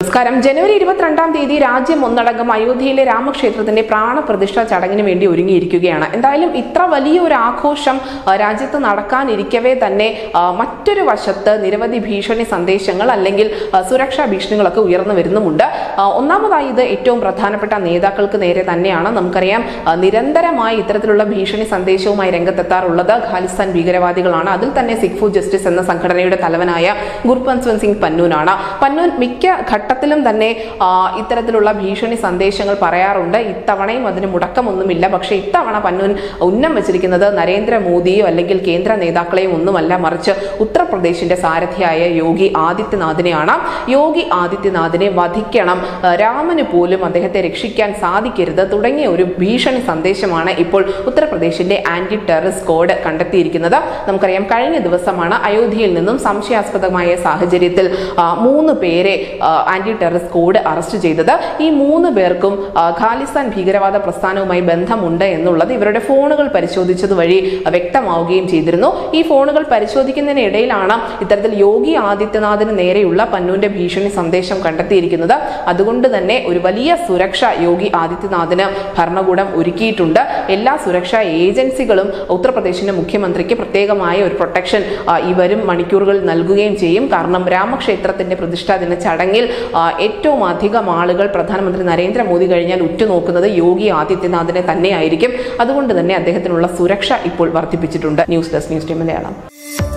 നമസ്കാരം ജനുവരി ഇരുപത്തിരണ്ടാം തീയതി രാജ്യം ഒന്നടങ്കം അയോധ്യയിലെ രാമക്ഷേത്രത്തിന്റെ പ്രാണപ്രതിഷ്ഠ ചടങ്ങിന് വേണ്ടി ഒരുങ്ങിയിരിക്കുകയാണ് എന്തായാലും ഇത്ര വലിയൊരു ആഘോഷം ആ, രാജ്യത്ത് നടക്കാനിരിക്കവേ തന്നെ ആ, മറ്റൊരു വശത്ത് നിരവധി ഭീഷണി സന്ദേശങ്ങൾ അല്ലെങ്കിൽ ആ, സുരക്ഷാ ഭീഷണികളൊക്കെ ഉയർന്നു വരുന്നുമുണ്ട് ആ, ഒന്നാമതായി ഇത് ഏറ്റവും പ്രധാനപ്പെട്ട നേതാക്കൾക്ക് നേരെ തന്നെയാണ് നമുക്കറിയാം ആ, നിരന്തരമായി ഇത്തരത്തിലുള്ള ഭീഷണി സന്ദേശവുമായി രംഗത്തെത്താറുള്ളത് ഖാലിസ്ഥാൻ ഭീകരവാദികളാണ് അതിൽ തന്നെ സിഖ് ഫോർ ജസ്റ്റിസ് എന്ന സംഘടനയുടെ തലവനായ ഗുർപന്ത്വന്ത് സിംഗ് പന്നൂനാണ് പന്നൂൻ മിക്ക ഘട്ടത്തിലും തന്നെ ആ, ഇത്തരത്തിലുള്ള ഭീഷണി സന്ദേശങ്ങൾ പറയാറുണ്ട് ഇത്തവണയും അതിന് മുടക്കമൊന്നുമില്ല പക്ഷേ ഇത്തവണ പന്നൂൻ ഉന്നം വെച്ചിരിക്കുന്നത് നരേന്ദ്രമോദിയോ അല്ലെങ്കിൽ കേന്ദ്ര നേതാക്കളെയും ഒന്നുമല്ല മറിച്ച് ഉത്തർപ്രദേശിന്റെ സാരഥിയായ യോഗി ആദിത്യനാഥിനെയാണ് യോഗി ആദിത്യനാഥിനെ വധിക്കണം ആ, രാമന് പോലും അദ്ദേഹത്തെ രക്ഷിക്കാൻ സാധിക്കരുത് തുടങ്ങിയ ഒരു ഭീഷണി സന്ദേശമാണ് ഇപ്പോൾ ഉത്തർപ്രദേശിന്റെ ആന്റി ടെററിസ്റ്റ് സ്ക്വാഡ് കണ്ടെത്തിയിരിക്കുന്നത് നമുക്കറിയാം കഴിഞ്ഞ ദിവസമാണ് അയോധ്യയിൽ നിന്നും സംശയാസ്പദമായ സാഹചര്യത്തിൽ ആ, മൂന്ന് പേരെ ആ, ആന്റി ടെററിസ്റ്റ് സ്ക്വാഡ് അറസ്റ്റ് ചെയ്തത് ഈ മൂന്ന് പേർക്കും ആ, ഖാലിസ്ഥാൻ ഭീകരവാദ പ്രസ്ഥാനവുമായി ബന്ധമുണ്ട് എന്നുള്ളത് ഇവരുടെ ഫോണുകൾ പരിശോധിച്ചത് വഴി വ്യക്തമാവുകയും ചെയ്തിരുന്നു ഈ ഫോണുകൾ പരിശോധിക്കുന്നതിനിടയിലാണ് ഇത്തരത്തിൽ യോഗി ആദിത്യനാഥിന് നേരെയുള്ള പന്നൂന്റെ ഭീഷണി സന്ദേശം കണ്ടെത്തിയിരിക്കുന്നത് അതുകൊണ്ട് തന്നെ ഒരു വലിയ സുരക്ഷ യോഗി ആദിത്യനാഥിന് ഭരണകൂടം ഒരുക്കിയിട്ടുണ്ട് എല്ലാ സുരക്ഷാ ഏജൻസികളും ഉത്തർപ്രദേശിന്റെ മുഖ്യമന്ത്രിക്ക് പ്രത്യേകമായ ഒരു പ്രൊട്ടക്ഷൻ ആ, ഈ വരും മണിക്കൂറുകൾ നൽകുകയും ചെയ്യും കാരണം രാമക്ഷേത്രത്തിന്റെ പ്രതിഷ്ഠാ ദിന ചടങ്ങിൽ ആ, ഏറ്റവും അധികം ആളുകൾ പ്രധാനമന്ത്രി നരേന്ദ്രമോദി കഴിഞ്ഞാൽ ഉറ്റുനോക്കുന്നത് യോഗി ആദിത്യനാഥിനെ തന്നെയായിരിക്കും അതുകൊണ്ട് തന്നെ അദ്ദേഹത്തിനുള്ള സുരക്ഷ ഇപ്പോൾ വർദ്ധിപ്പിച്ചിട്ടുണ്ട് news desk news team Malayalam